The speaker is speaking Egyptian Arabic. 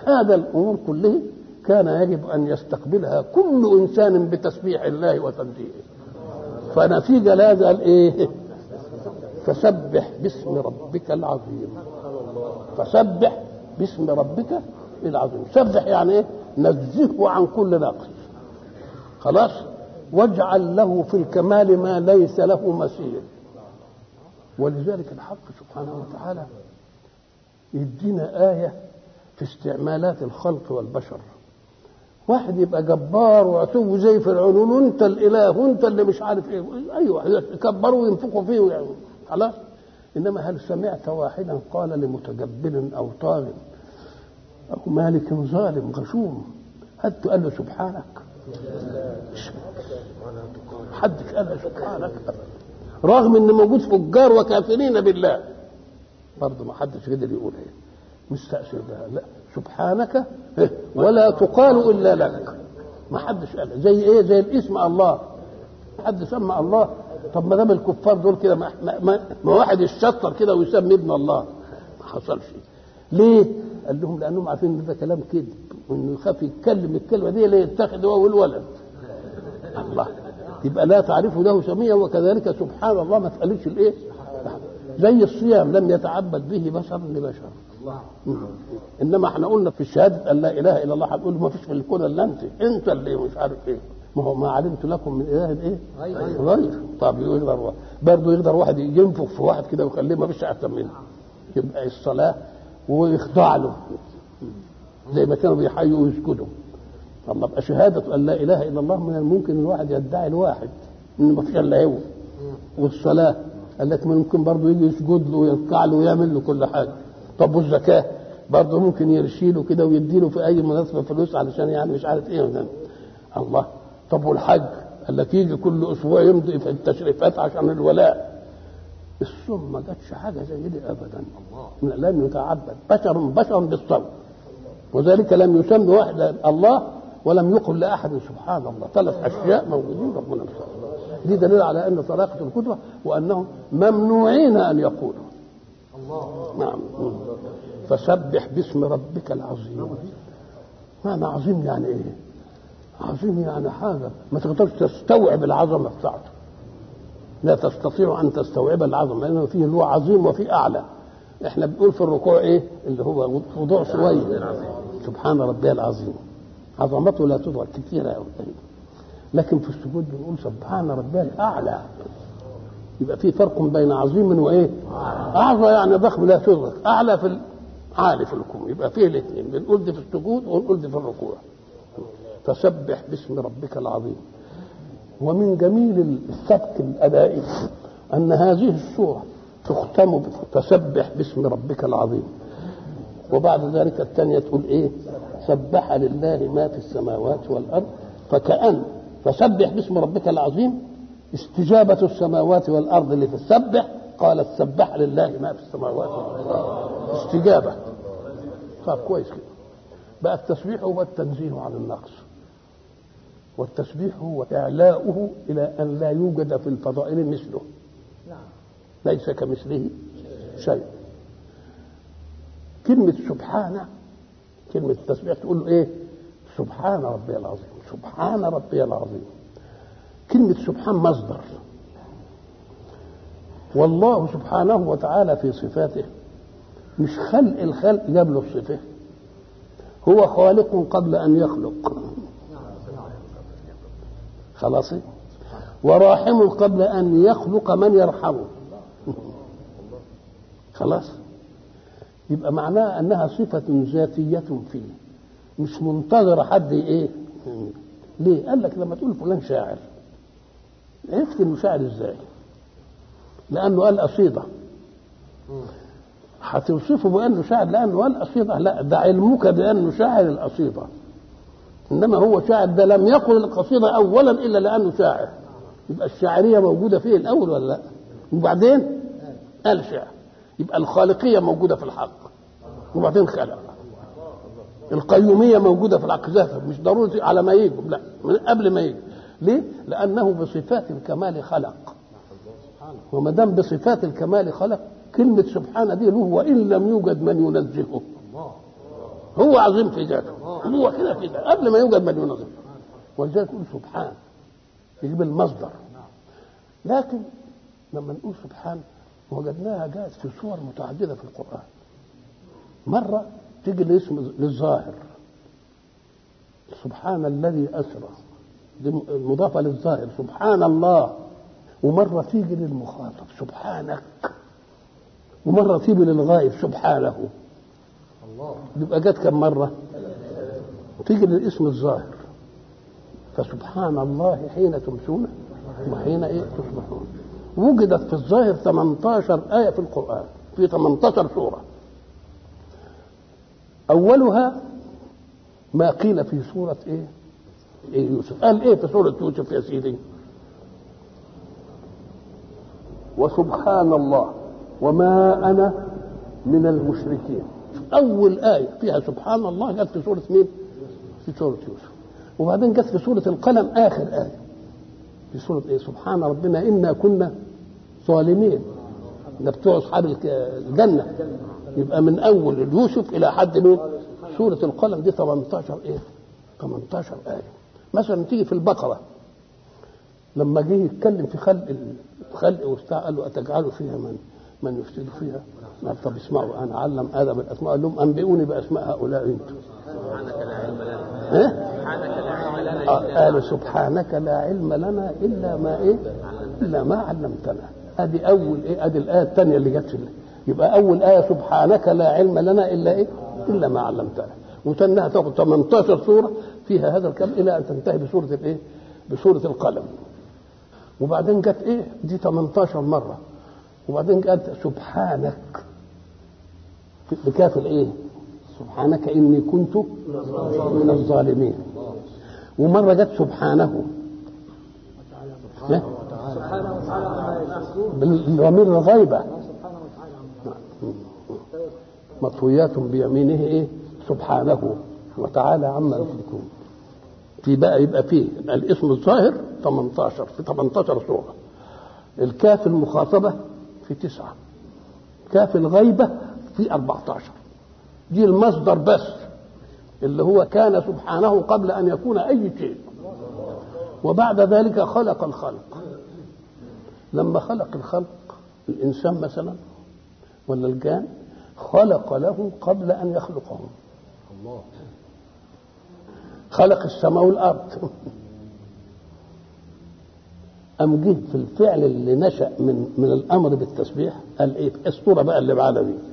هذا الامور كلها كان يجب ان يستقبلها كل انسان بتسبيح الله وتمجيده فنتيجه لهذا الايه فسبح باسم ربك العظيم فسبح باسم ربك العظيم سبح يعني ايه نزهه عن كل ناقص خلاص واجعل له في الكمال ما ليس له مثيل ولذلك الحق سبحانه وتعالى يدينا آية في استعمالات الخلق والبشر واحد يبقى جبار وعتو زي فرعون وانت الاله وانت اللي مش عارف ايه ايوه يكبروا وينفخوا فيه يعني خلاص انما هل سمعت واحدا قال لمتجبر او طاغ او مالك ظالم غشوم هل قال له سبحانك حدش قال له سبحانك رغم ان موجود فجار وكافرين بالله برضه ما حدش قدر يقول ايه مستأثر بها لا سبحانك ولا تقال الا لك ما حدش قال زي ايه زي الاسم الله حد سمى الله طب ما دام الكفار دول كده ما, ما, ما, ما واحد يشطر كده ويسمي ابن الله ما حصلش ليه؟ قال لهم لانهم عارفين ان ده كلام كذب وانه يخاف يتكلم الكلمه دي لا يتخذ هو والولد الله يبقى لا تعرف له سميا وكذلك سبحان الله ما تقالش الايه؟ زي الصيام لم يتعبد به بشر لبشر انما احنا قلنا في الشهاده ان لا اله الا الله هنقول ما فيش في الكون الا انت انت اللي مش عارف ايه ما هو ما علمت لكم من اله ايه؟ غير طب يقدر واحد. برضه يقدر واحد ينفخ في واحد كده ويخليه ما فيش احسن منه يبقى الصلاه ويخضع له زي ما كانوا بيحيوا ويسجدوا الله يبقى شهاده ان لا اله الا الله من الممكن الواحد يدعي الواحد ان ما فيش الا هو والصلاه قال لك ممكن برضه يجي يسجد له ويركع له ويعمل له كل حاجه طب والزكاه برضه ممكن يرشيله كده ويديله في اي مناسبه فلوس علشان يعني مش عارف ايه مثلا الله طب والحج قال لك يجي كل اسبوع يمضي في التشريفات عشان الولاء الصوم ما جاتش حاجه زي دي ابدا لم يتعبد بشر بشر بالصوم وذلك لم يسمي واحد الله ولم يقل لاحد سبحان الله ثلاث اشياء موجودين ربنا مسلم دي دليل على ان طلاقه القدوه وانهم ممنوعين ان يقولوا الله نعم فسبح باسم ربك العظيم معنى عظيم يعني ايه عظيم يعني حاجه ما تقدرش تستوعب العظمه بتاعته لا تستطيع ان تستوعب العظمه لانه فيه اللي هو عظيم وفيه اعلى احنا بنقول في الركوع ايه اللي هو وضوع شويه سبحان ربي العظيم عظمته لا تدرك كثيره قوي لكن في السجود بنقول سبحان ربي الاعلى يبقى في فرق بين عظيم وايه اعظم يعني ضخم لا تدرك اعلى في عالي في الكون يبقى فيه الاثنين بنقول دي في السجود ونقول دي في الركوع فسبح باسم ربك العظيم ومن جميل السبك الادائي ان هذه السوره تختم فسبح باسم ربك العظيم وبعد ذلك الثانيه تقول ايه سبح لله ما في السماوات والارض فكأن فسبح باسم ربك العظيم استجابة السماوات والأرض اللي في السبح قالت سبح لله ما في السماوات والأرض استجابة طب كويس كده بقى التسبيح هو التنزيه عن النقص والتسبيح هو إعلاؤه إلى أن لا يوجد في الفضائل مثله ليس كمثله شيء كلمة سبحانه كلمة التسبيح تقول له إيه سبحان ربي العظيم سبحان ربي العظيم كلمة سبحان مصدر والله سبحانه وتعالى في صفاته مش خلق الخلق جاب له الصفة هو خالق قبل أن يخلق خلاص وراحم قبل أن يخلق من يرحمه خلاص يبقى معناها أنها صفة ذاتية فيه مش منتظرة حد إيه ليه قال لك لما تقول فلان شاعر عرفت انه شاعر ازاي لانه قال قصيده هتوصفه بانه شاعر لانه قال قصيده لا ده علمك بانه شاعر القصيده انما هو شاعر ده لم يقل القصيده اولا الا لانه شاعر يبقى الشاعريه موجوده فيه الاول ولا لا وبعدين قال شعر يبقى الخالقيه موجوده في الحق وبعدين خلق القيوميه موجوده في العقل مش ضروري على ما يجوا لا من قبل ما يجوا ليه؟ لأنه بصفات الكمال خلق وما دام بصفات الكمال خلق كلمة سبحان دي له وإن لم يوجد من ينزهه هو عظيم في ذاته هو كده في ذاته قبل ما يوجد من ينظم ولذلك يقول سبحان يجيب المصدر لكن لما نقول سبحان وجدناها جاءت في صور متعددة في القرآن مرة تيجي الاسم للظاهر سبحان الذي أسرى دي مضافة للظاهر سبحان الله ومرة تيجي للمخاطب سبحانك ومرة تيجي للغائب سبحانه الله يبقى جت كم مرة تيجي للاسم الظاهر فسبحان الله حين تمسون وحين ايه تصبحون وجدت في الظاهر 18 آية في القرآن في 18 سورة أولها ما قيل في سورة إيه؟ إيه يوسف قال إيه في سورة يوسف يا سيدي وسبحان الله وما أنا من المشركين أول آية فيها سبحان الله جت في سورة مين؟ في سورة يوسف وبعدين جت في سورة القلم آخر آية في سورة إيه؟ سبحان ربنا إنا كنا ظالمين ده بتوع أصحاب الجنة يبقى من أول يوسف إلى حد مين؟ سورة القلم دي 18 إيه؟ 18 آية مثلا تيجي في البقرة لما جه يتكلم في خلق الخلق وبتاع قال له أتجعل فيها من من يفسد فيها قال طب اسمعوا أنا علم آدم الأسماء قال لهم أنبئوني بأسماء هؤلاء أنتم سبحانك لا علم لنا سبحانك لا علم لنا آه قالوا سبحانك لا علم لنا إلا ما إيه إلا ما علمتنا ادي اول ايه ادي الايه الثانيه اللي جت يبقى اول ايه سبحانك لا علم لنا الا ايه الا ما علمتنا وتنها تاخذ 18 سوره فيها هذا الكلام الى ان تنتهي بسوره الايه بسوره القلم وبعدين جت ايه دي 18 مره وبعدين جت سبحانك بكاف الايه سبحانك اني كنت من الظالمين ومره جت سبحانه سبحانه وتعالى عما يشركون بالضمير الغيبة سبحانه وتعالى مطويات بيمينه ايه سبحانه وتعالى عما يشركون في بقى يبقى فيه الاسم الظاهر 18 في 18 سورة الكاف المخاطبة في تسعة كاف الغيبة في 14 دي المصدر بس اللي هو كان سبحانه قبل أن يكون أي شيء وبعد ذلك خلق الخلق لما خلق الخلق الإنسان مثلا ولا الجان خلق له قبل أن يخلقهم الله خلق السماء والأرض أم جه في الفعل اللي نشأ من من الأمر بالتسبيح قال إيه الصورة بقى اللي بعد دي